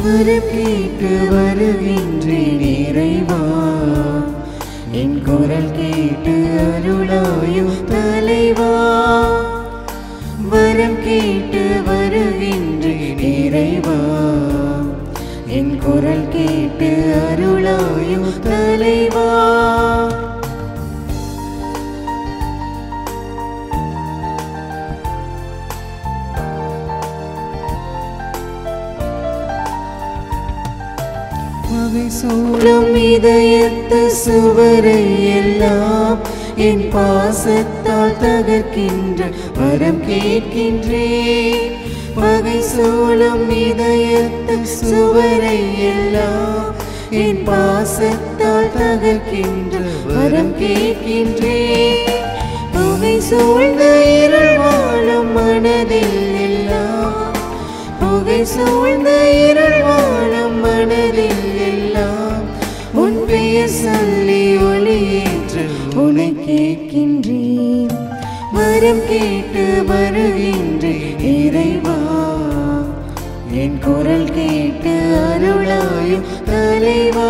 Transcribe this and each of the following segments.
வரம் கேட்டு வருகின்றேன் இறைவா என் குரல் கேட்டு அருளாயோ தலைவா வரம் கேட்டு வருகின்றேன் இறைவா என் குரல் கேட்டு அருளாயோ தலைவா பகை சூழும் இதயத்து சுவரை எல்லாம் என் பாசத்தால் தகர்க்கின்ற வரம் கேட்கின்றேன் பகை சூழும் இதயத்து சுவரை எல்லாம் என் பாசத்தால் தகர்க்கின்ற வரம் கேட்கின்றேன் புகை சூழ்ந்த இருள் வாழும் மனதில் எல்லாம் புகை சூழ்ந்த இருள் வாழும் மனதில் எல்லாம் உன் பெயர் சொல்லி ஒளியேற்று உனை கேட்கின்றேன் வரம் கேட்டு வருகின்றேன் இறைவா என் குரல் கேட்டு அருளாயும் தலைவா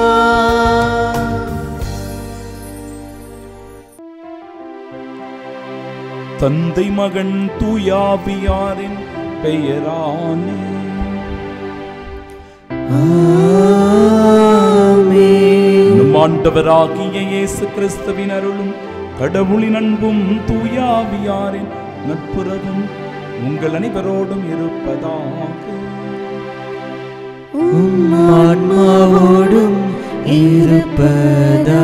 தந்தை மகன் தூயாவியாரின் பெயரானே நம் ஆண்டவராகிய இயேசு கிறிஸ்துவின் அருளும் கடவுளின் அன்பும் தூயாவியாரின் நட்புறவும் உங்கள் அனைவரோடும் இருப்பதாக உம் ஆன்மாவோடும் இருப்பதாக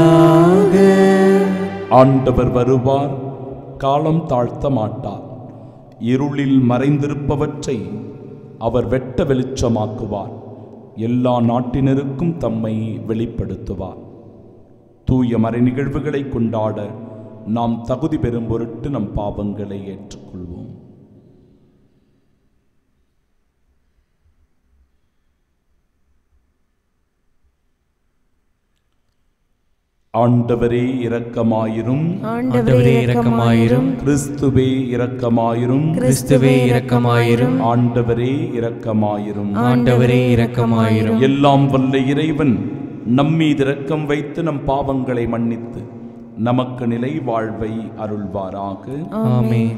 ஆண்டவர் வருவார் காலம் தாழ்த்த மாட்டார் இருளில் மறைந்திருப்பவற்றை அவர் வெட்ட வெளிச்சமாக்குவார் எல்லா நாட்டினருக்கும் தம்மை வெளிப்படுத்துவார் தூய மறை நிகழ்வுகளை கொண்டாட நாம் தகுதி பெறும் பொருட்டு நம் பாவங்களை ஏற்றுக்கொள்வோம் ஆண்டவரே இரக்கமாயிரும் ஆண்டவரே இரக்கமாயிரும் கிறிஸ்துவே இரக்கமாயிரும் கிறிஸ்துவே இரக்கமாயிரும் ஆண்டவரே இரக்கமாயிரும் ஆண்டவரே இரக்கமாயிரும் எல்லாம் வல்ல இறைவன் நம்மீது இரக்கம் வைத்து நம் பாவங்களை மன்னித்து நமக்கு நிலை வாழ்வை அருள்வாராக ஆமென்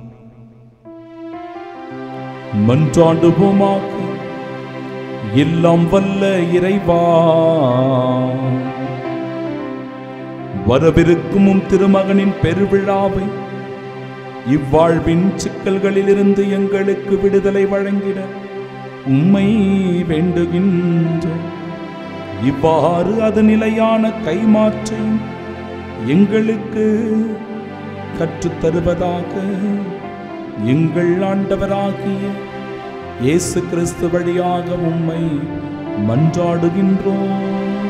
மன்றாடுவோமாக எல்லாம் வல்ல இறைவா வரவிருக்கும் உம் திருமகனின் பெருவிழாவை இவ்வாழ்வின் சிக்கல்களிலிருந்து எங்களுக்கு விடுதலை வழங்கிட உம்மை வேண்டுகின்ற இவ்வாறு அது நிலையான கைமாற்றையும் எங்களுக்கு கற்றுத் தருவதாக எங்கள் ஆண்டவராகிய இயேசு கிறிஸ்து வழியாக உம்மை மன்றாடுகின்றோம்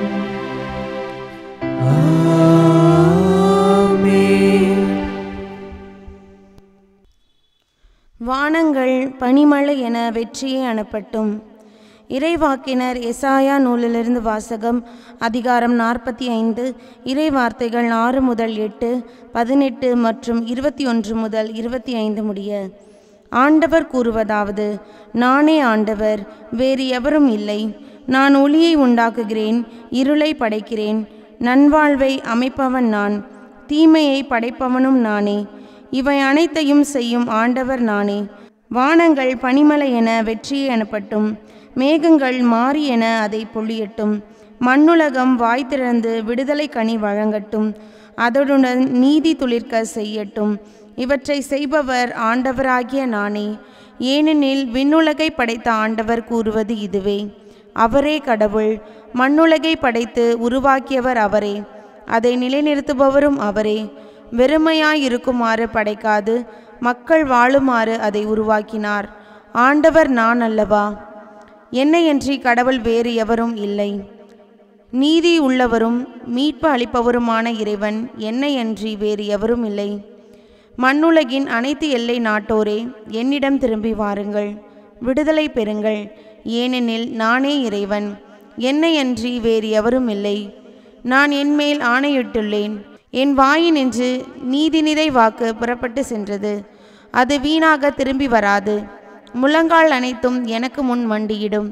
வானங்கள் பனிமழை என வெற்றியை அனுப்பட்டும் இறைவாக்கினர் எசாயா நூலிலிருந்து வாசகம் அதிகாரம் நாற்பத்தி ஐந்து இறை வார்த்தைகள் ஆறு முதல் எட்டு பதினெட்டு மற்றும் இருபத்தி ஒன்று முதல் இருபத்தி ஐந்து முடிய ஆண்டவர் கூறுவதாவது நானே ஆண்டவர் வேறு எவரும் இல்லை நான் ஒளியை உண்டாக்குகிறேன் இருளை படைக்கிறேன் நன்வாழ்வை அமைப்பவன் நான் தீமையை படைப்பவனும் நானே இவை அனைத்தையும் செய்யும் ஆண்டவர் நானே வானங்கள் பனிமலை என வெற்றியை அனுப்பட்டும் மேகங்கள் மாறி என அதை பொழியட்டும் மண்ணுலகம் வாய் திறந்து விடுதலை கனி வழங்கட்டும் அதனுடன் நீதி துளிர்க்க செய்யட்டும் இவற்றை செய்பவர் ஆண்டவராகிய நானே ஏனெனில் விண்ணுலகை படைத்த ஆண்டவர் கூறுவது இதுவே அவரே கடவுள் மண்ணுலகை படைத்து உருவாக்கியவர் அவரே அதை நிலைநிறுத்துபவரும் அவரே வெறுமையாயிருக்குமாறு படைக்காது மக்கள் வாழுமாறு அதை உருவாக்கினார் ஆண்டவர் நான் அல்லவா என்னையன்றி கடவுள் வேறு எவரும் இல்லை நீதி உள்ளவரும் மீட்பு அளிப்பவருமான இறைவன் என்னையன்றி வேறு எவரும் இல்லை மண்ணுலகின் அனைத்து எல்லை நாட்டோரே என்னிடம் திரும்பி வாருங்கள் விடுதலை பெறுங்கள் ஏனெனில் நானே இறைவன் என்னையன்றி வேறு எவரும் இல்லை நான் என்மேல் ஆணையிட்டுள்ளேன் என் வாயினின்று நீதி நிறை வாக்கு புறப்பட்டு சென்றது அது வீணாக திரும்பி வராது முழங்கால் அனைத்தும் எனக்கு முன் மண்டியிடும்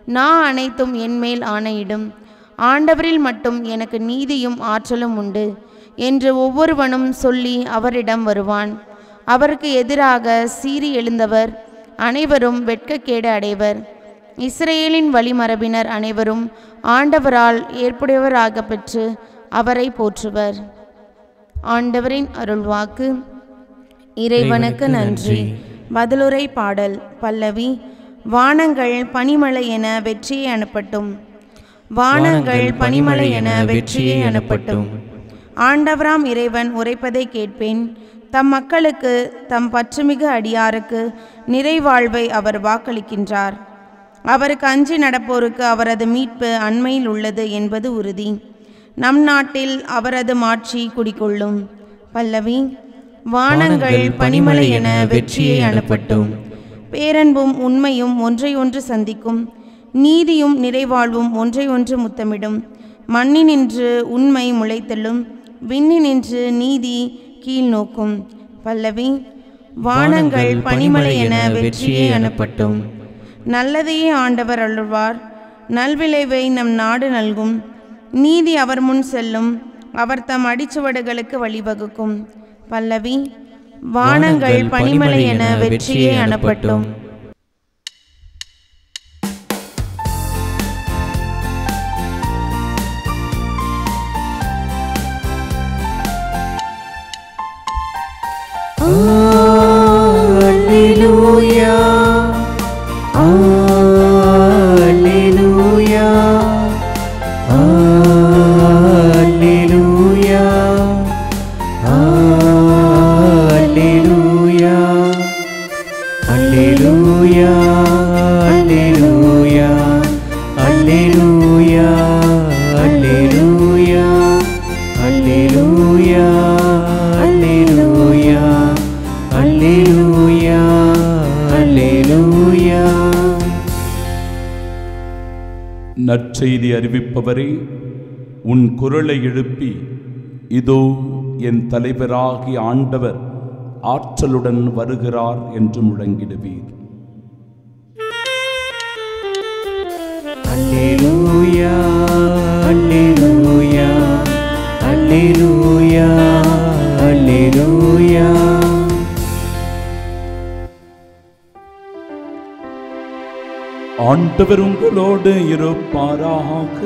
நான் அனைத்தும் என்மேல் ஆணையிடும் ஆண்டவரில் மட்டும் எனக்கு நீதியும் ஆற்றலும் உண்டு என்று ஒவ்வொருவனும் சொல்லி அவரிடம் வருவான் அவருக்கு எதிராக சீறி எழுந்தவர் அனைவரும் வெட்கக்கேடு அடைவர் இஸ்ரேலின் வழிமரபினர் அனைவரும் ஆண்டவரால் ஏற்புடையவராக பெற்று அவரை போற்றுவர் ஆண்டவரின் அருள்வாக்கு இறைவனுக்கு நன்றி பதிலுரை பாடல் பல்லவி வானங்கள் பனிமழை என வெற்றியை அனுப்பட்டும் வானங்கள் பனிமழை என வெற்றியை அனுப்பட்டும் ஆண்டவராம் இறைவன் உரைப்பதை கேட்பேன் தம் மக்களுக்கு தம் பற்றுமிகு அடியாருக்கு நிறைவாழ்வை அவர் வாக்களிக்கின்றார் அவருக்கு அஞ்சி நடப்போருக்கு அவரது மீட்பு அண்மையில் உள்ளது என்பது உறுதி நம் நாட்டில் அவரது மாட்சி குடிகொள்ளும் பல்லவி வானங்கள் பனிமழை என வெற்றியை அனுப்பட்டும் பேரன்பும் உண்மையும் ஒன்றை ஒன்று சந்திக்கும் நீதியும் நிறைவாழ்வும் ஒன்றை ஒன்று முத்தமிடும் மண்ணினின்று உண்மை முளைத்தெழும் விண்ணினின்று நீதி கீழ் நோக்கும் பல்லவி வானங்கள் பனிமழை என வெற்றியை அனுப்பட்டும் நல்லதையே ஆண்டவர் அருள்வார் நல்விளைவை நம் நாடு நல்கும் நீதி அவர் முன் செல்லும் அவர் தம் அடிச்சுவடுகளுக்கு வழிவகுக்கும் பல்லவி வானங்கள் பனிமழை என வெற்றியை அனுப்பட்டும் Alleluia. Alleluia. Alleluia. Alleluia. Alleluia. Alleluia. Alleluia. Alleluia. Alleluia. Alleluia. Alleluia. Alleluia. நற்செய்தி அறிவிப்பவரே உன் குரலை எழுப்பி இதோ என் தலைவராகிய ஆண்டவர் ஆற்றலுடன் வருகிறார் என்று முழங்கிடுவீர் Alleluia. Alleluia. Alleluia. Alleluia. ஆண்டவர் உங்களோடு இருப்பாராக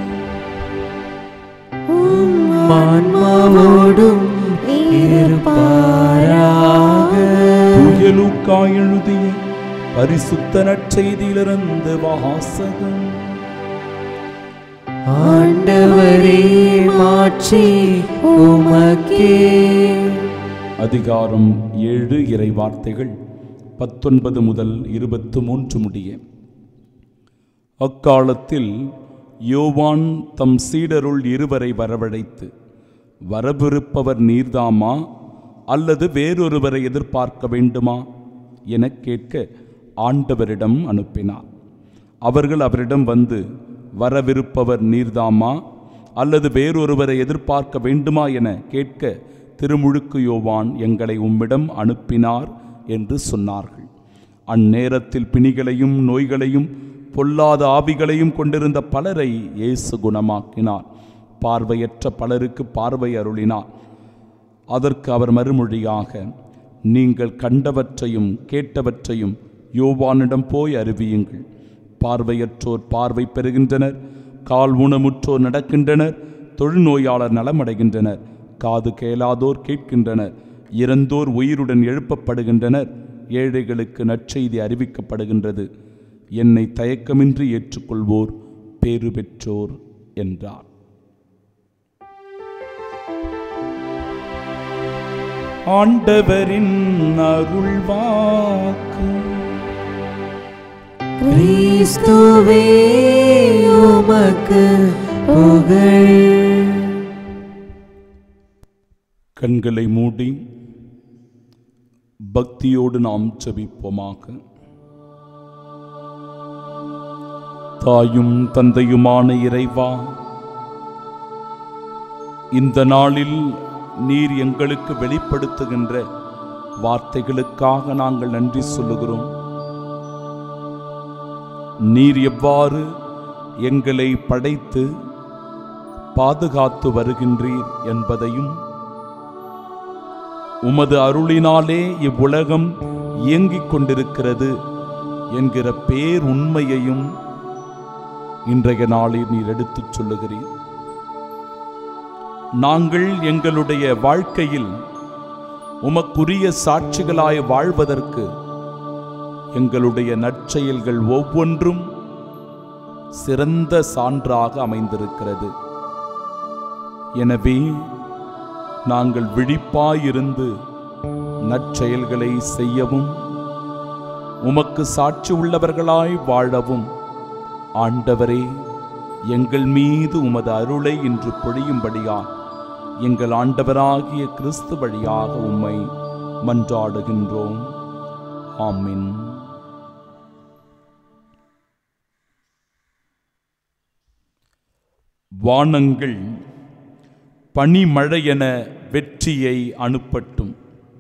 ஆன்மாவோடும் இருப்பாராக தூய லூக்கா எழுதிய பரிசுத்த நற்செய்தியிலிருந்து வாசகம் ஆண்டவரே மாட்சி உமக்கே அதிகாரம் ஏழு இறை வார்த்தைகள் பத்தொன்பது முதல் இருபத்து மூன்று முடிய அக்காலத்தில் யோவான் தம் சீடருள் இருவரை வரவழைத்து வரவிருப்பவர் நீர்தாமா அல்லது வேறொருவரை எதிர்பார்க்க வேண்டுமா எனக் கேட்க ஆண்டவரிடம் அனுப்பினார் அவர்கள் அவரிடம் வந்து வரவிருப்பவர் நீர்தாமா அல்லது வேறொருவரை எதிர்பார்க்க வேண்டுமா என கேட்க திருமுழுக்கு யோவான் எங்களை உம்மிடம் அனுப்பினார் என்று சொன்னார்கள் அந்நேரத்தில் பிணிகளையும் நோய்களையும் பொல்லாத ஆவிகளையும் கொண்டிருந்த பலரை இயேசு குணமாக்கினார் பார்வையற்ற பலருக்கு பார்வை அருளினார் அதற்கு அவர் மறுமொழியாக நீங்கள் கண்டவற்றையும் கேட்டவற்றையும் யோவானிடம் போய் அறிவியுங்கள் பார்வையற்றோர் பார்வை பெறுகின்றனர் கால் ஊனமுற்றோர் நடக்கின்றனர் தொழுநோயாளர் நலமடைகின்றனர் காது கேளாதோர் கேட்கின்றனர் இறந்தோர் உயிருடன் எழுப்பப்படுகின்றனர் ஏழைகளுக்கு நற்செய்தி அறிவிக்கப்படுகின்றது என்னை தயக்கமின்றி ஏற்றுக்கொள்வோர் பேறு பெற்றோர் என்றார் ஆண்டவரின் அருள்வாக்கு கிறிஸ்துவே உமக்கு புகழ் கண்களை மூடி பக்தியோடு நாம் ஜெபிப்போமாக தாயும் தந்தையுமான இறைவா இந்த நாளில் நீர் எங்களுக்கு வெளிப்படுத்துகின்ற வார்த்தைகளுக்காக நாங்கள் நன்றி சொல்லுகிறோம் நீர் எவ்வாறு எங்களை படைத்து பாதுகாத்து வருகின்றீர் என்பதையும் உமது அருளினாலே இவ்வுலகம் இயங்கிக் கொண்டிருக்கிறது என்கிற பேருண்மையையும் இன்றைய நாளில் நீர் எடுத்துச் சொல்லுகிறீர் நாங்கள் எங்களுடைய வாழ்க்கையில் உமக்குரிய சாட்சிகளாய் வாழ்வதற்கு எங்களுடைய நற்செயல்கள் ஒவ்வொன்றும் சிறந்த சான்றாக அமைந்திருக்கிறது எனவே நாங்கள் விழிப்பாயிருந்து நற்செயல்களை செய்யவும் உமக்கு சாட்சி உள்ளவர்களாய் வாழவும் ஆண்டவரே எங்கள் மீது உமது அருளை இன்று பொழியும்படியா எங்கள் ஆண்டவராகிய கிறிஸ்து வழியாக உம்மை மன்றாடுகின்றோம் ஆமென் வானங்கள் பனிமழையென வெற்றியை அனுப்பட்டும்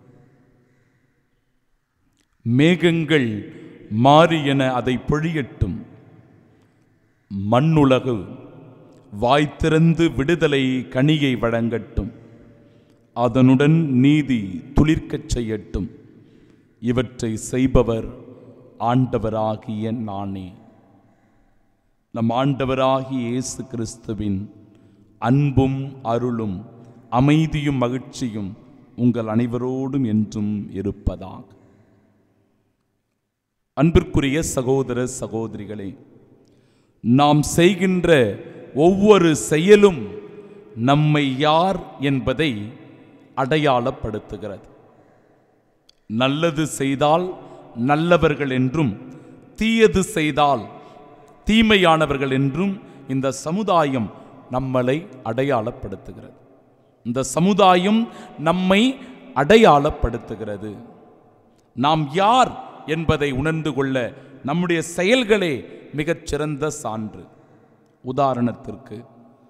மேகங்கள் மாறியென அதை பொழியட்டும் மண்ணுலகு வாய் திறந்து விடுதலை கனியை வழங்கட்டும் அதனுடன் நீதி துளிர்க்கச் செய்யட்டும் இவற்றை செய்பவர் ஆண்டவராகிய நானே நம் ஆண்டவராகிய இயேசு கிறிஸ்துவின் அன்பும் அருளும் அமைதியும் மகிழ்ச்சியும் உங்கள் அனைவரோடும் என்றும் இருப்பதாக அன்பிற்குரிய சகோதர சகோதரிகளே நாம் செய்கின்ற ஒவ்வொரு செயலும் நம்மை யார் என்பதை அடையாளப்படுத்துகிறது நல்லது செய்தால் நல்லவர்கள் என்றும் தீயது செய்தால் தீமையானவர்கள் என்றும் இந்த சமுதாயம் நம்மளை அடையாளப்படுத்துகிறது இந்த சமுதாயம் நம்மை அடையாளப்படுத்துகிறது நாம் யார் என்பதை உணர்ந்து கொள்ள நம்முடைய செயல்களே மிகச் சிறந்த சான்று உதாரணத்திற்கு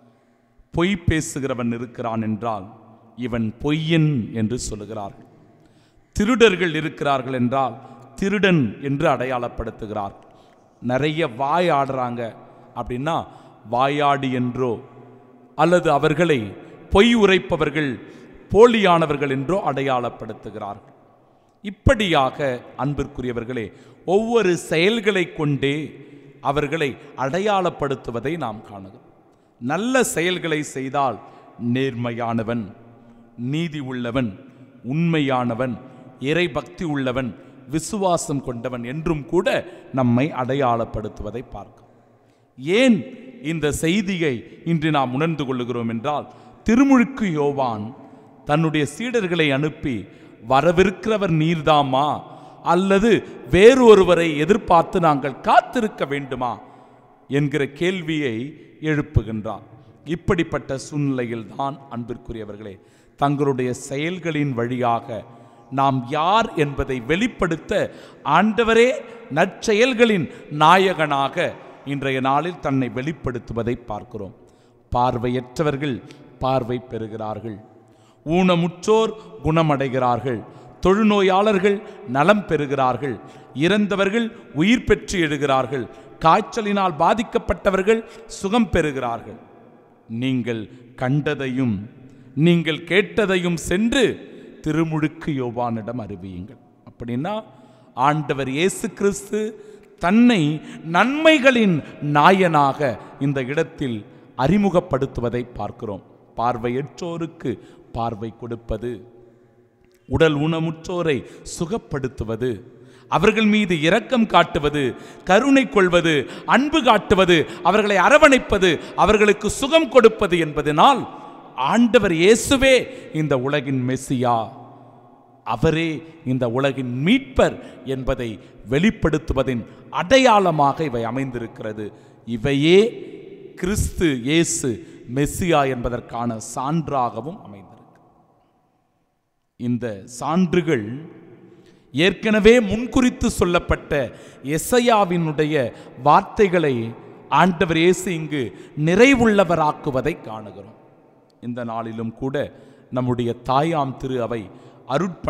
பொய் பேசுகிறவன் இருக்கிறான் என்றால் இவன் பொய்யன் என்று சொல்லுகிறார்கள் திருடர்கள் இருக்கிறார்கள் என்றால் திருடன் என்று அடையாளப்படுத்துகிறார்கள் நிறைய வாய் ஆடுறாங்க அப்படின்னா வாயாடி என்றோ அல்லது அவர்களை பொய் உரைப்பவர்கள் போலியானவர்கள் என்றோ அடையாளப்படுத்துகிறார்கள் இப்படியாக அன்பிற்குரியவர்களே ஒவ்வொரு செயல்களை கொண்டே அவர்களை அடையாளப்படுத்துவதை நாம் காணுகிறோம் நல்ல செயல்களை செய்தால் நேர்மையானவன் நீதி உள்ளவன் உண்மையானவன் இறை பக்தி உள்ளவன் விசுவாசம் கொண்டவன் என்றும் கூட நம்மை அடையாளப்படுத்துவதை பார்க்கிறோம் ஏன் இந்த செய்தியை இன்று நாம் உணர்ந்து கொள்ளுகிறோம் என்றால் திருமுழுக்கு யோவான் தன்னுடைய சீடர்களை அனுப்பி வரவிருக்கிறவர் நீர்தாமா அல்லது வேறு ஒருவரை எதிர்பார்த்து நாங்கள் காத்திருக்க வேண்டுமா என்கிற கேள்வியை எழுப்புகின்றார் இப்படிப்பட்ட சூழ்நிலையில் தான் அன்பிற்குரியவர்களே தங்களுடைய செயல்களின் வழியாக நாம் யார் என்பதை வெளிப்படுத்த ஆண்டவரே நற்செயல்களின் நாயகனாக இன்றைய நாளில் தன்னை வெளிப்படுத்துவதை பார்க்கிறோம் பார்வையற்றவர்கள் பார்வை பெறுகிறார்கள் ஊனமுற்றோர் குணமடைகிறார்கள் தொழுநோயாளர்கள் நலம் பெறுகிறார்கள் இறந்தவர்கள் உயிர் பெற்று எழுகிறார்கள் காய்ச்சலினால் பாதிக்கப்பட்டவர்கள் சுகம் பெறுகிறார்கள் நீங்கள் கண்டதையும் நீங்கள் கேட்டதையும் சென்று திருமுழுக்கு யோவானிடம் அறிவியுங்கள் அப்படின்னா ஆண்டவர் இயேசு கிறிஸ்து தன்னை நன்மைகளின் நாயனாக இந்த இடத்தில் அறிமுகப்படுத்துவதை பார்க்கிறோம் பார்வையற்றோருக்கு பார்வை கொடுப்பது உடல் ஊனமுற்றோரை சுகப்படுத்துவது அவர்கள் மீது இரக்கம் காட்டுவது கருணை கொள்வது அன்பு காட்டுவது அவர்களை அரவணைப்பது அவர்களுக்கு சுகம் கொடுப்பது என்பதனால் ஆண்டவர் இயேசுவே இந்த உலகின் மெஸ்ஸியா அவரே இந்த உலகின் மீட்பர் என்பதை வெளிப்படுத்துவதின் அடையாளமாக இவை அமைந்திருக்கிறது இவையே கிறிஸ்து இயேசு மெஸ்ஸியா என்பதற்கான சான்றாகவும் அமைந்திருக்கு இந்த சான்றுகள் ஏற்கனவே முன்குறித்து சொல்லப்பட்ட எசையாவினுடைய வார்த்தைகளை ஆண்டவர் இயேசு இங்கு நிறைவுள்ளவராக்குவதை காணுகிறோம் இந்த நாளிலும் கூட நம்முடைய தாயாம் திரு அவை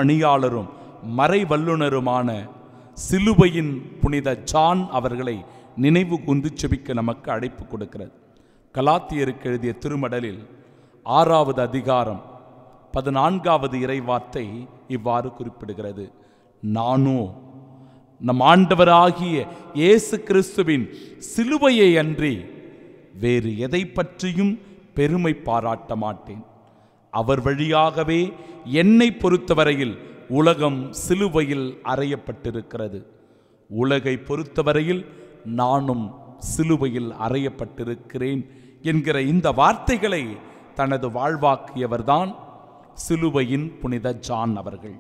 அருட்பணியாளரும் மறை வல்லுனருமான சிலுவையின் புனித ஜான் அவர்களை நினைவு கூர்ந்து செபிக்க நமக்கு அழைப்பு கொடுக்கிறது கலாத்தியருக்கு எழுதிய திருமடலில் ஆறாவது அதிகாரம் பதினான்காவது இறைவார்த்தை இவ்வாறு குறிப்பிடுகிறது நானோ நம் ஆண்டவராகிய இயேசு கிறிஸ்துவின் சிலுவையை அன்றி வேறு எதை பற்றியும் பெருமை பாராட்ட மாட்டேன் அவர் வழியாகவே என்னை பொறுத்தவரையில் உலகம் சிலுவையில் அறையப்பட்டிருக்கிறது உலகை பொறுத்தவரையில் நானும் சிலுவையில் அறையப்பட்டிருக்கிறேன் என்கிற இந்த வார்த்தைகளை தனது வாழ்வாக்கியவர்தான் சிலுவையின் புனித ஜான் அவர்கள்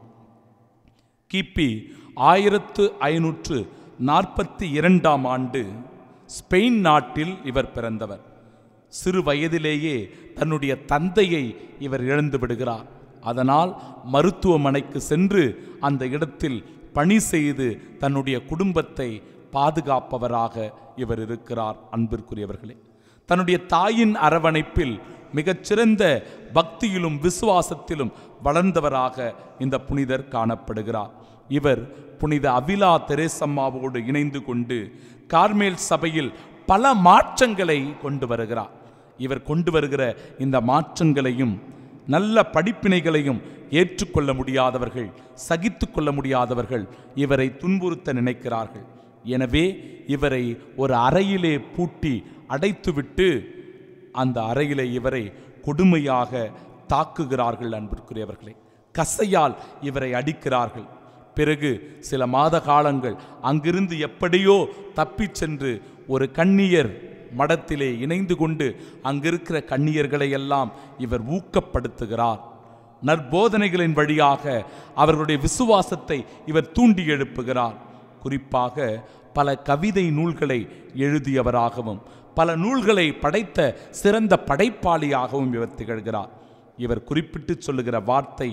கிபி ஆயிரத்து ஐநூற்று நாற்பத்தி இரண்டாம் ஆண்டு ஸ்பெயின் நாட்டில் இவர் பிறந்தவர் சிறு வயதிலேயே தன்னுடைய தந்தையை இவர் இழந்து விடுகிறார் அதனால் மருத்துவமனைக்கு சென்று அந்த இடத்தில் பணி செய்து தன்னுடைய குடும்பத்தை பாதுகாப்பவராக இவர் இருக்கிறார் அன்பிற்குரியவர்களே தன்னுடைய தாயின் அரவணைப்பில் மிகச்சிறந்த பக்தியிலும் விசுவாசத்திலும் வளர்ந்தவராக இந்த புனிதர் காணப்படுகிறார் இவர் புனித அவிலா தெரேசம்மாவோடு இணைந்து கொண்டு கார்மேல் சபையில் பல மாற்றங்களை கொண்டு வருகிறார் இவர் கொண்டு வருகிற இந்த மாற்றங்களையும் நல்ல படிப்பினைகளையும் ஏற்றுக்கொள்ள முடியாதவர்கள் சகித்து கொள்ள முடியாதவர்கள் இவரை துன்புறுத்த நினைக்கிறார்கள் எனவே இவரை ஒரு அறையிலே பூட்டி அடைத்துவிட்டு அந்த அறையிலே இவரை கொடுமையாக தாக்குகிறார்கள் அன்பிற்குரியவர்களே கசையால் இவரை அடிக்கிறார்கள் பிறகு சில மாத காலங்கள் அங்கிருந்து எப்படியோ தப்பிச் சென்று ஒரு கண்ணியர் மடத்திலே இணைந்து கொண்டு அங்கிருக்கிற கண்ணியர்களை எல்லாம் இவர் ஊக்கப்படுத்துகிறார் நற்போதனைகளின் வழியாக அவர்களுடைய விசுவாசத்தை இவர் தூண்டி எழுப்புகிறார் குறிப்பாக பல கவிதை நூல்களை எழுதியவராகவும் பல நூல்களை படைத்த சிறந்த படைப்பாளியாகவும் இவர் திகழ்கிறார் இவர் குறிப்பிட்டு சொல்லுகிற வார்த்தை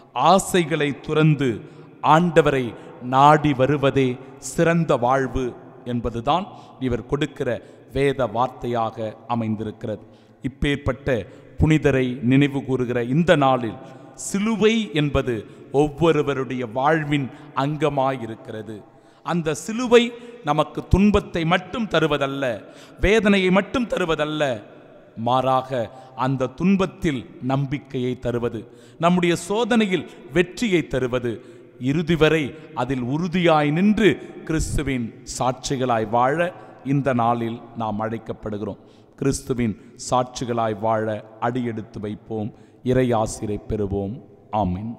ஆசைகளை துறந்து ஆண்டவரை நாடி வருவதே சிறந்த வாழ்வு என்பதுதான் இவர் கொடுக்கிற வேத வார்த்தையாக அமைந்திருக்கிறது இப்பேற்பட்ட புனிதரை நினைவு கூறுகிற இந்த நாளில் சிலுவை என்பது ஒவ்வொருவருடைய வாழ்வின் அங்கமாயிருக்கிறது அந்த சிலுவை நமக்கு துன்பத்தை மட்டும் தருவதல்ல வேதனையை மட்டும் தருவதல்ல மாறாக அந்த துன்பத்தில் நம்பிக்கையை தருவது நம்முடைய சோதனையில் வெற்றியை தருவது இறுதி வரை அதில் உறுதியாய் நின்று கிறிஸ்துவின் சாட்சிகளாய் வாழ இந்த நாளில் நாம் அழைக்கப்படுகிறோம் கிறிஸ்துவின் சாட்சிகளாய் வாழ அடியெடுத்து வைப்போம் இறை ஆசிரை பெறுவோம் ஆமென்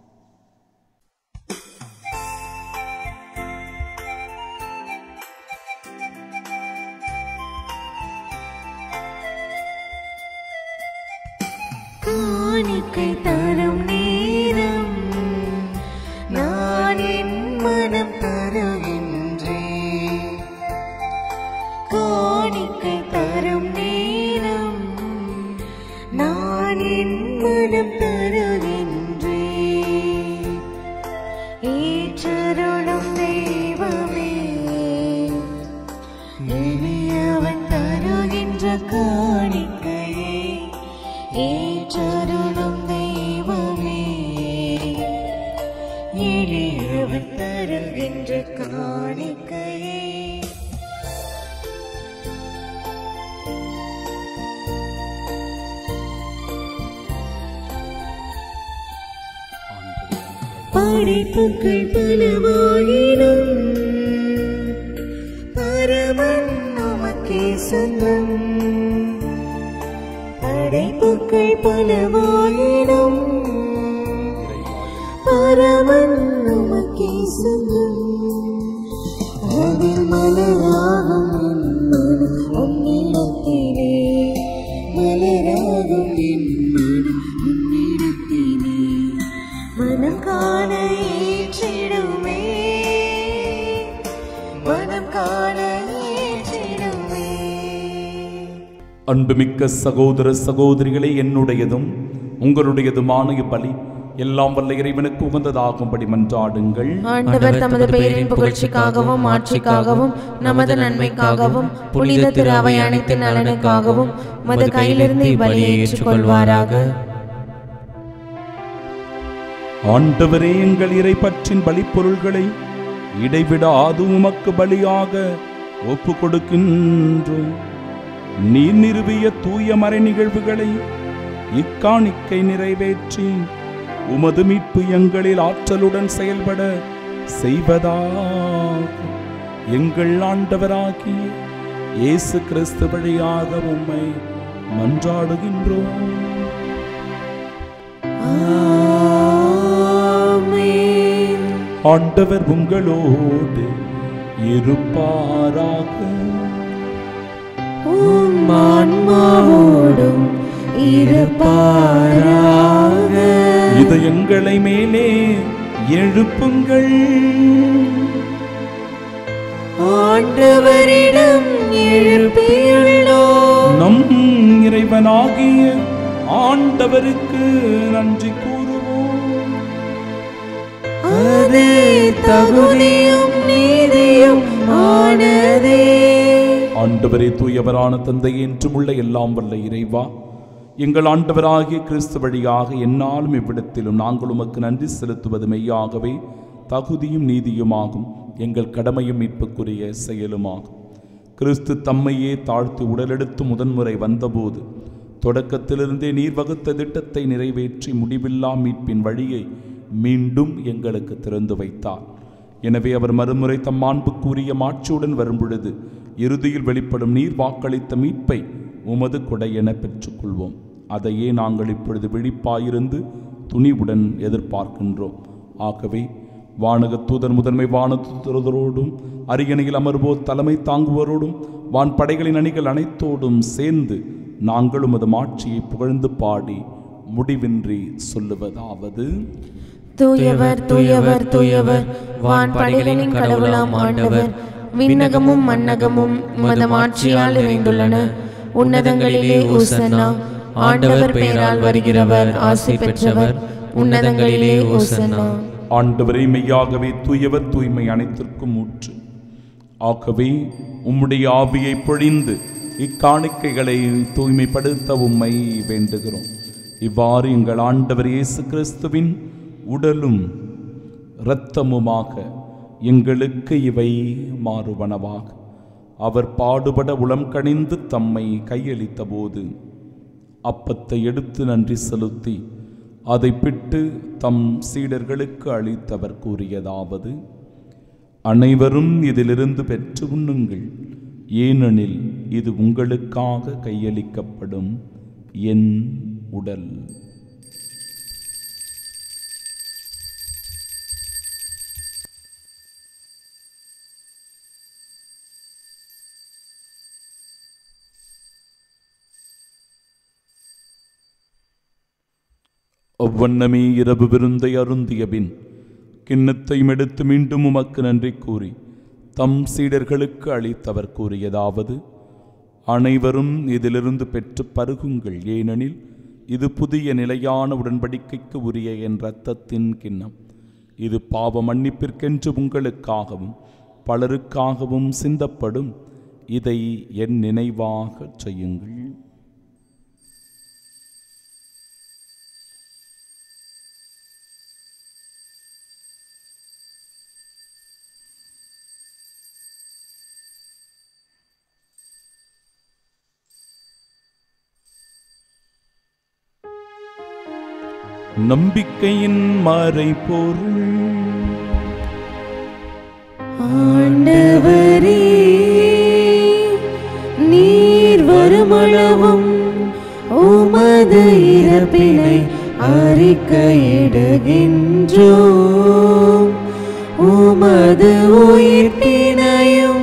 காணிக்கை தரும் நேரம் நான் என் மனம் தருகின்றேன் காணிக்கை தரும் நேரம் நான் என் மனம் தருகின்றேன் ஏற்றருளும் தெய்வமே எளியவன் தருகின்ற காணிக்கையை ஏற்றருளும் தெய்வமே எளியவன் தருகின்ற காணிக்கையை படைப்புகள் பலவாயினும் பரமன் நமக்கே சொந்தம் படைப்புகள் பலவாயினும் பரமன் நமக்கே சொந்தம் அதில் மலராகும் என் மனம் உன்னிடத்திலே மலராகும் என் மனம் உன்னிடத்திலே மனம் காண ஏற்றிடுமே மனம் காண ஏற்றிடுமே அன்புமிக்க சகோதர சகோதரிகளே என்னுடையதும் உங்களுடையதுமான இப்பலி எல்லாம் வல்ல இறைவனுக்கு உகந்ததாகும்படி மன்றாடுங்கள் ஆண்டவர் தமது பெயரின் புகழ்ச்சிக்காகவும் ஆட்சிக்காகவும் நமது நன்மைக்காகவும் புனித திரு அவை அனைத்து நலனுக்காகவும் மது கையிலிருந்து இப்பலியை ஏற்றுக்கொள்வாராக ஆண்டவரே எங்கள் இறை பற்றின் பலிப்பொருள்களை இடைவிடாது உமக்கு பலியாக ஒப்பு கொடுக்கின்றோம் நீர் நிறுவிய தூய மறை நிகழ்வுகளை இக்காணிக்கை நிறைவேற்றி உமது மீட்பு எங்களில் ஆற்றலுடன் செயல்பட செய்வதாக எங்கள் ஆண்டவராகிய இயேசு கிறிஸ்து வழியாக உம்மை மன்றாடுகின்றோம் ஆமென் ஆண்டவர் உங்களோடு இருப்பாராக உம் ஆன்மாவோடும் இருப்பாராக இதயங்களை மேலே எழுப்புங்கள் ஆண்டவரிடம் எழுப்பியுள்ளோம் நம் இறைவனாகிய ஆண்டவருக்கு நன்றி கூறுவோம் அது தகுதியும் நீதியும் ஆனதே ஆண்டவரே தூயவரான தந்தை என்றும் உள்ள எல்லாம் வல்ல இறைவா எங்கள் ஆண்டவராகிய கிறிஸ்து வழியாக என்னாலும் இவ்விடத்திலும் நாங்கள் உமக்கு நன்றி செலுத்துவது மெய்யாகவே தகுதியும் நீதியுமாகும் எங்கள் கடமையும் மீட்புக்குரிய செயலுமாகும் கிறிஸ்து தம்மையே தாழ்த்தி உடலெடுத்து முதன்முறை வந்தபோது தொடக்கத்திலிருந்தே நீர் வகுத்த திட்டத்தை நிறைவேற்றி முடிவில்லா மீட்பின் வழியை மீண்டும் எங்களுக்கு திறந்து வைத்தார் எனவே அவர் மறுமுறை தம் மாண்புக்குரிய மாட்சியுடன் வரும் பொழுது இறுதியில் வெளிப்படும் நீர் வாக்களித்த மீட்பை உமது கொடை என பெற்றுக்கொள்வோம் அதையே நாங்கள் இப்பொழுது விழிப்பாயிருந்து துணிவுடன் எதிர்பார்க்கின்றோம் ஆகவே வானக தூதர் முதன்மை வானதூதரோடும் அரியணையில் அமர்வோர் தலைமை தாங்குவோரோடும் வான் படைகளின் அணிகள் அனைத்தோடும் சேர்ந்து நாங்கள் உமது மாட்சியை புகழ்ந்து பாடி முடிவின்றி சொல்லுவதாவது தூயவர் தூயவர் தூயவர் வான் படைகளின் கடவுளாம் ஆண்டவர் விண்ணகமும் மன்னகமும் உமது ஆட்சியால் நிறைந்துள்ளன உன்னதங்களிலே ஊசன்னா ஆண்டவர் பெயரால் வருகிறவர் ஆசி பெற்றவர் உன்னதங்களிலே ஊசன்னா ஆண்டவரை மெய்யாகவே தூயவர் தூய்மை அனைத்திற்கும் ஊற்று ஆகவே உம்முடைய ஆவியை பொழிந்து இக்காணிக்கைகளை தூய்மைப்படுத்த உம்மை வேண்டுகிறோம் இவ்வாறு எங்கள் ஆண்டவர் இயேசு கிறிஸ்துவின் உடலும் இரத்தமுமாக எங்களுக்கு இவை மாறுவனவாக அவர் பாடுபட உளம் கணிந்து தம்மை கையளித்த போது அப்பத்தை எடுத்து நன்றி செலுத்தி அதை பிட்டு தம் சீடர்களுக்கு அளித்தவர் கூறியதாவது அனைவரும் இதிலிருந்து பெற்று உண்ணுங்கள் ஏனெனில் இது உங்களுக்காக கையளிக்கப்படும் என் உடல் ஒவ்வொன்னமே இரவு விருந்தை அருந்திய பின் கிண்ணத்தையும் எடுத்து மீண்டும் உமக்கு நன்றி கூறி தம் சீடர்களுக்கு அளித்தவர் கூறியதாவது அனைவரும் இதிலிருந்து பெற்று பருகுங்கள் ஏனெனில் இது புதிய நிலையான உடன்படிக்கைக்கு உரிய என் இரத்தத்தின் கிண்ணம் இது பாவ மன்னிப்பிற்கென்று உங்களுக்காகவும் பலருக்காகவும் சிந்தப்படும் இதை என் நினைவாகச் செய்யுங்கள் நம்பிக்கையின் மறைபொருள் ஆண்டவரே நீர் வருமளவும் உமது இறப்பினை அறிக்கையிடுகின்றோம் உமது உயிர்ப்பினையும்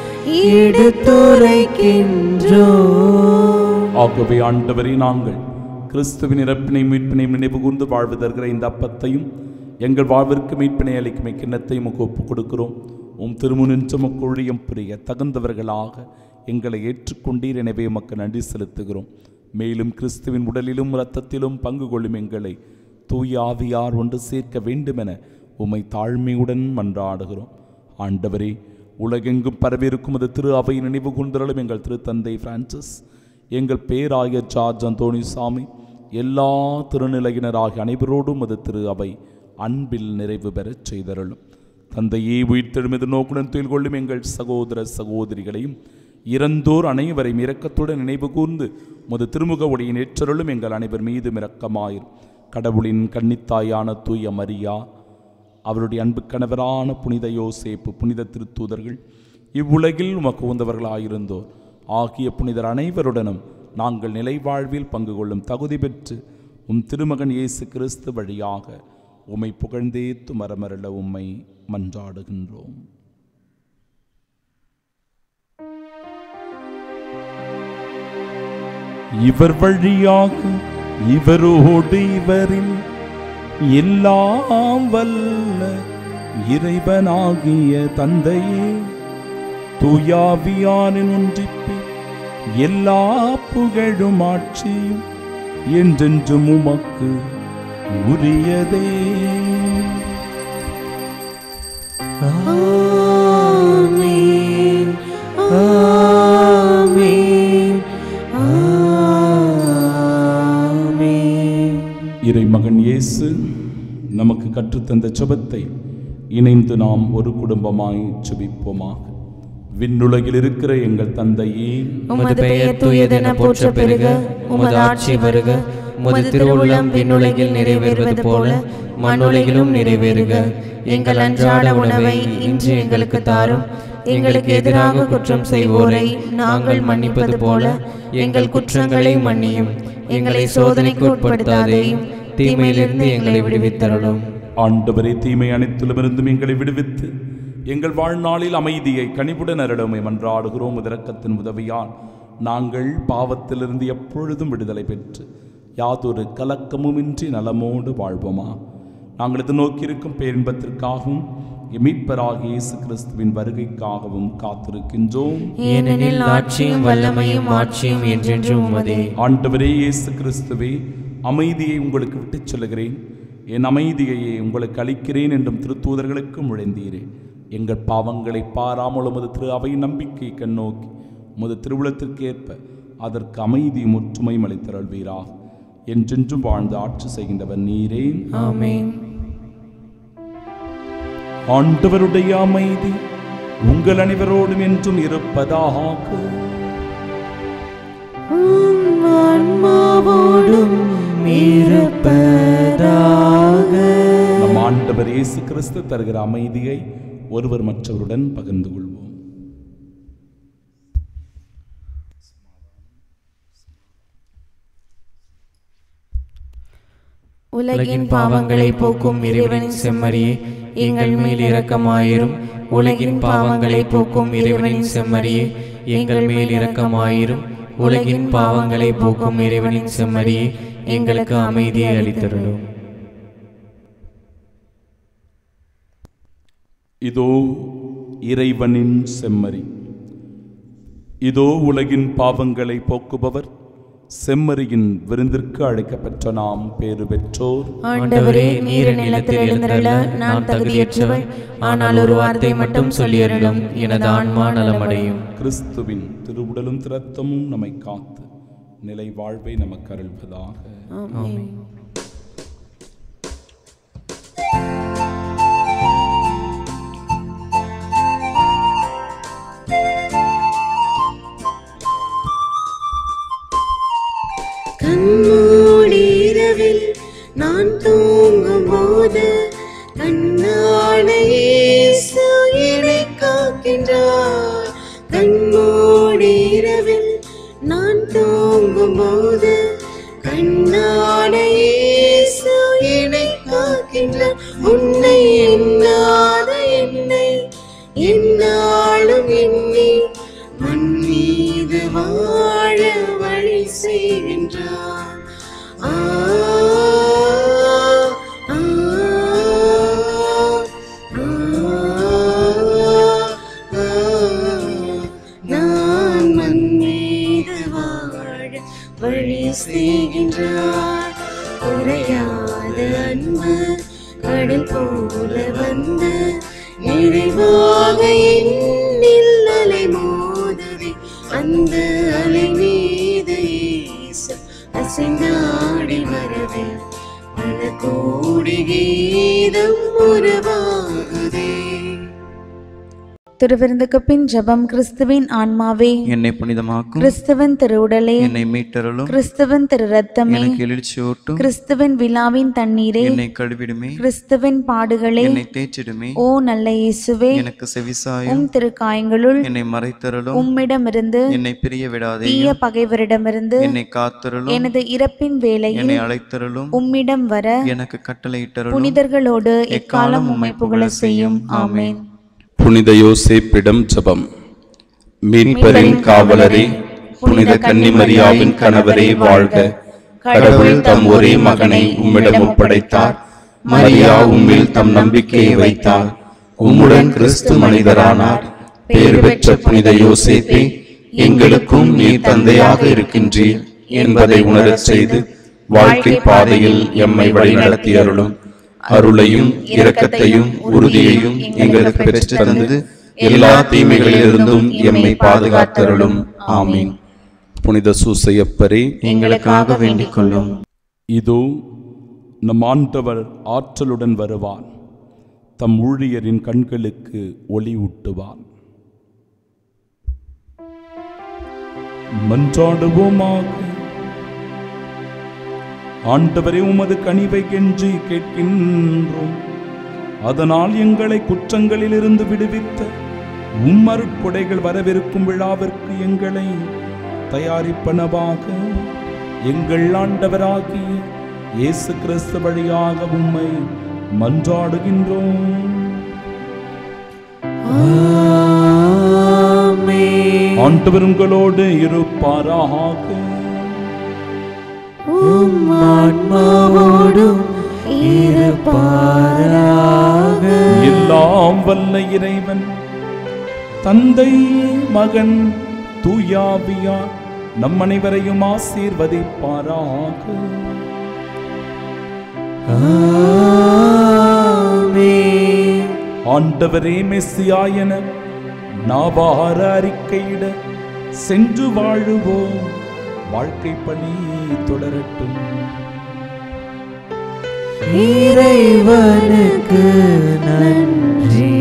எடுத்துரைக்கின்றோம் ஆகவே ஆண்டவரே நாங்கள் கிறிஸ்துவின் இறப்பினை மீட்பினை நினைவு கூர்ந்து வாழ்வு தருகிற இந்த அப்பத்தையும் எங்கள் வாழ்விற்கு மீட்பினை அளிக்கும் கிண்ணத்தையும் உமக்கு ஒப்புக் கொடுக்கிறோம் உம் திருமுனின்று உமக்கு ஊழியம் புரிய தகுந்தவர்களாக எங்களை ஏற்றுக்கொண்டீர் எனவே உமக்கு நன்றி செலுத்துகிறோம் மேலும் கிறிஸ்துவின் உடலிலும் இரத்தத்திலும் பங்கு கொள்ளும் எங்களை தூய ஆவியார் ஒன்று சேர்க்க வேண்டுமென உம்மை தாழ்மையுடன் மன்றாடுகிறோம் ஆண்டவரே உலகெங்கும் பரவியிருக்கும் அது திரு அவை நினைவு கூர்ந்தருளும் எங்கள் திருத்தந்தை பிரான்சிஸ் எங்கள் பேராயர் ஜார்ஜ் அந்தோணி சாமி எல்லா திருநிலையினராகிய அனைவரோடும் அது திரு அவை அன்பில் நிறைவு பெறச் செய்தருளும் தந்தையே உயிர்த்தெழும் எதிர்நோக்குடன் துயில் கொள்ளும் எங்கள் சகோதர சகோதரிகளையும் இறந்தோர் அனைவரையும் இரக்கத்துடன் நினைவு கூர்ந்து முது திருமுக ஒளியின் ஏற்றருளும் எங்கள் அனைவர் மீதும் இரக்கமாயிரும் கடவுளின் கன்னித்தாயான தூய மரியா அவருடைய அன்பு கணவரான புனித யோசேப்பு புனித திருத்தூதர்கள் இவ்வுலகில் உமக்கு உந்தவர்களாயிருந்தோர் ஆகிய புனிதர் அனைவருடனும் நாங்கள் நிலை வாழ்வில் பங்கு கொள்ளும் தகுதி பெற்று உம் திருமகன் இயேசு கிறிஸ்து வழியாக உம்மை புகழ்ந்தேத்து மரமரள உம்மை மன்றாடுகின்றோம் இவர் வழியாக இவரோடு இவரில் எல்லாம் வல்ல இறைவனாகிய தந்தையே தூயாவியானின் ஒன்றிப்பில் எல்லா புகழும் ஆட்சியும் என்றென்றும் உமக்கு உரியதே ஆமென் ஆமென் ஆமென் இறைமகன் இயேசு நமக்கு கற்றுத்தந்த ஜெபத்தை இணைந்து நாம் ஒரு குடும்பமாய் ஜெபிப்போமாக விண்ணுலகில் இருக்கிற எங்கள் தந்தையே உமது பெயர் தூயதென போற்ற பெருக உமது ஆட்சி வருக உமது திருவுள்ளம் விண்ணுலகில் நிறைவேறுவது போல மண்ணுலகிலும் நிறைவேறுக எங்கள் அன்றாட உணவை இன்று எங்களுக்கு தாரும் எங்களுக்கு எதிராக குற்றம் செய்வோரை நாங்கள் மன்னிப்பது போல எங்கள் குற்றங்களை மன்னியும் எங்களை சோதனைக்கு உட்படுத்தாதேயும் தீமையிலிருந்து எங்களை விடுவித்தருளும் ஆண்டவரே தீமை அனைத்திலுமிருந்தும் எங்களை விடுவித்து எங்கள் வாழ்நாளில் அமைதியை கனிவுடன் அருளுமை மன்றாடுகிறோம் இரக்கத்தின் உதவியால் நாங்கள் பாவத்திலிருந்து எப்பொழுதும் விடுதலை பெற்று யாதொரு கலக்கமுமின்றி நலமோடு வாழ்வோமா நாங்கள் இது நோக்கியிருக்கும் பேரின்பத்திற்காகவும் மீட்பராகிய இயேசு கிறிஸ்துவின் வருகைக்காகவும் காத்திருக்கின்றோம் ஏனெனில் ஆட்சியும் வல்லமையும் ஆட்சியும் என்றென்றும் உமதே ஆண்டவரே இயேசு கிறிஸ்துவே அமைதியை உங்களுக்கு விட்டுச் சொல்லுகிறேன் என் அமைதியையே உங்களுக்கு அளிக்கிறேன் என்றும் திருத்தூதர்களுக்கு முழைந்தீரே எங்கள் பாவங்களை பாராமல் உமது திரு அவை நம்பிக்கை கண்ணோக்கி உமது திருவுளத்திற்கு ஏற்ப அதற்கு அமைதியும் ஒற்றுமையும் அளித்தருள்வீராக என்றென்றும் வாழ்ந்து ஆட்சி செய்கின்றவர் நீரே ஆமென் ஆண்டவருடைய அமைதி உங்கள் அனைவரோடும் என்றும் இருப்பதாக உம் ஆன்மாவோடும் இருப்பதாக நம் ஆண்டவர் இயேசு கிறிஸ்து தருகிற அமைதியை ஒருவர் மற்றவருடன் பகிர்ந்து கொள்வோம் உலகின் பாவங்களை போக்கும் இறைவனின் செம்மறியே எங்கள் மேல் இரக்கமாயிரும் உலகின் பாவங்களை போக்கும் இறைவனின் செம்மறியே எங்கள் மேல் இரக்கமாயிரும் உலகின் பாவங்களை போக்கும் இறைவனின் செம்மறியே எங்களுக்கு அமைதியை அளித்தருளும் இதோ இறைவனின் செம்மறி இதோ உலகின் பாவங்களை போக்குபவர் செம்மறியின் விருந்திற்கு அழைக்கப்பெற்ற நாம் பேறு பெற்றோர் ஆண்டவரே நீர் நிலத்தில் எழுந்தருள நான் தகுதியற்றவள் ஆனால் ஒரு வார்த்தை மட்டும் சொல்லியருளும் எனது ஆன்மா நலமடையும் கிறிஸ்துவின் திருவுடலும் திரத்தமும் நம்மை காத்து நிலை வாழ்வை நமக்கு அருள்வதாக ஆமென் கண்மூடி இரவில் நான் தூங்கும் போது கண்ணான இயேசு என்னை காக்கின்றார் கண்மூடி இரவில் நான் தூங்கும் போது கண்ணான இயேசு என்னை காக்கின்றார் உன்னை எண்ணாத என்னை என்னாலும் எண்ணி மண் மீது வாழ வழி செய்கின்றார் ஆ, ஆ, ஆ, ஆ. நான் மண் மீது வாழ வழி செய்கின்றார் குறையாத அன்பு கடல் போல வந்து நிறைவாக என்னில் அலை மோதுதே அந்த அலை மீது இயேசு அசைந்தாடி வரவே பல கோடி கீதம் உருவாகுதே திருவிருந்துக்கு பின் ஜெபம் கிறிஸ்துவின் ஆன்மாவே என்னை புனிதமாக்கும் கிறிஸ்துவின் திருவுடலே என்னை மீட்டருளும் கிறிஸ்துவின் திரு ரத்தமே எனக்கு எழுச்சியூட்டும் கிறிஸ்துவின் விழாவின் தண்ணீரே என்னை கழுவிடுமே கிறிஸ்துவின் பாடுகளே என்னை தேய்ச்சிடுமே ஓ நல்ல இயேசுவே எனக்கு செவிசாயும் உம் திருக்காயங்களுள் என்னை மறைத்தருளும் உம்மிடமிருந்து என்னை பிரிய விடாதே தீய பகைவரிடமிருந்து என்னை காத்தருளும் எனது இறப்பின் வேளையில் என்னை அழைத்தருளும் உம்மிடம் வர எனக்கு கட்டளையிட்டருளும் புனிதர்களோடு எக்காலம் உம்மை புகழ செய்யும் ஆமென் புனித யோசேப்பிடம் ஜெபம் மீட்பரின் காவலரே புனித கன்னிமரியாவின் கணவரே வாழ்க கடவுள் தம் ஒரே மகனை உம்மிடம் ஒப்படைத்தார் மரியா உம்மில் தம் நம்பிக்கையை வைத்தார் உம்முடன் கிறிஸ்து மனிதரானார் பேறு பெற்ற புனித யோசேப்பே எங்களுக்கும் நீர் தந்தையாக இருக்கின்றீர் என்பதை உணரச் செய்து வாழ்க்கை பாதையில் எம்மை வழிநடத்தி அருளும் அருளையும் இரக்கத்தையும் உறுதியையும் எங்களுக்கு பெற்று தந்து எல்லா தீமைகளிலிருந்தும் எம்மை பாதுகாத்தருளும் ஆமீன் புனித சூசையப்பரே எங்களுக்காக வேண்டிக் கொள்ளும் இதோ நம் ஆண்டவர் ஆற்றலுடன் வருவான் தம் ஊழியரின் கண்களுக்கு ஒளி ஊட்டுவான் மன்றாடுவோமாக ஆண்டவரே உமது கனிவை கெஞ்சி கேட்கின்றோம் அதனால் எங்களை குற்றங்களிலிருந்து விடுவித்த உம்மருட்கொடைகள் வரவிருக்கும் விழாவிற்கு எங்களை தயாரிப்பனவாக எங்கள் ஆண்டவராகிய இயேசு கிறிஸ்து வழியாக உம்மை மன்றாடுகின்றோம் ஆண்டவர் உங்களோடு இருப்பாராக ஆன்மாவோடும் இருப்பாராக எல்லாம் வல்ல இறைவன் தந்தை மகன் தூயாவியார் நம் அனைவரையும் ஆசீர்வதிப்பாராக ஆமென். ஆண்டவரே மெஸ்ஸியாயன நாவார அறிக்கையிட சென்று வாழுவோம் வாழ்க்கை பணி தொடரட்டும் இறைவனுக்கு நன்றி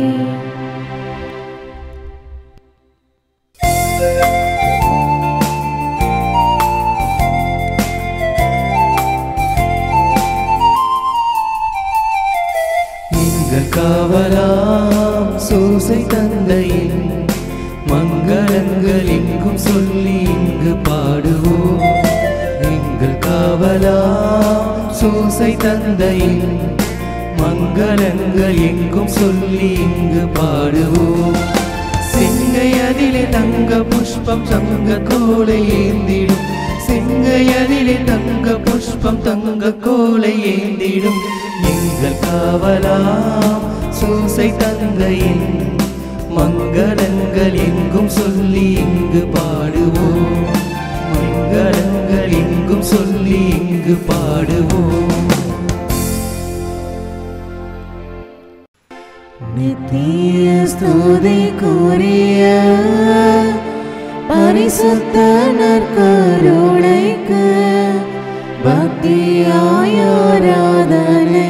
எங்கள் காவலாம் சூசை தந்தையின் மங்களங்கள் எங்கும் சொல்லி இங்கு பாடுவோம் எங்கள் காவலாம் சூசை தந்தையின் மங்களங்கள் எங்கும் சொல்லி இங்கு பாடுவோம் செங்கை அதிலே தங்க புஷ்பம் தங்க கோலை ஏந்திடும் செங்கை அதிலே தங்க புஷ்பம் தங்க கோலை ஏந்திடும் எங்கள் காவலாம் சூசை தந்தையின் மங்களங்கள் எங்கும் சொல்லி இங்கு பாடுவோம் மங்களங்கள் எங்கும் சொல்லி இங்கு பாடுவோம் நித்திய ஸ்துதிக்குரிய பரிசுத்த நற்கருணைக்கு பக்தியாய் ஆராதனை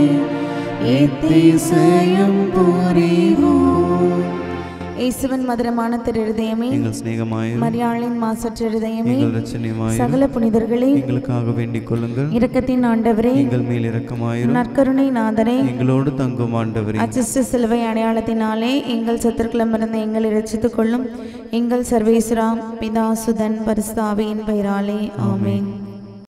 எத்திசையும் புரிவோம் இயேசுவின் மதுரமான திருதயமே எங்கள் சிநேகமாயும் மரியாளின் மாசற்ற இருதயமே எங்கள் ரச்சனையுமாயும் சகல புனிதர்களே எங்களுக்காக வேண்டிக் கொள்ளுங்கள் இரக்கத்தின் ஆண்டவரே எங்கள் மேல் இரக்கமாயிரும் நற்கருணை நாதரே எங்களோடு தங்கும் ஆண்டவரே அச்சிஷ்ட சிலுவை அடையாளத்தினாலே எங்கள் சத்துருக்களமிருந்து எங்களை ரட்சித்துக் கொள்ளும் எங்கள் சர்வேஸ்வரா பிதாசுதன் பரிசுத்தாவியின் பெயராலே ஆமென்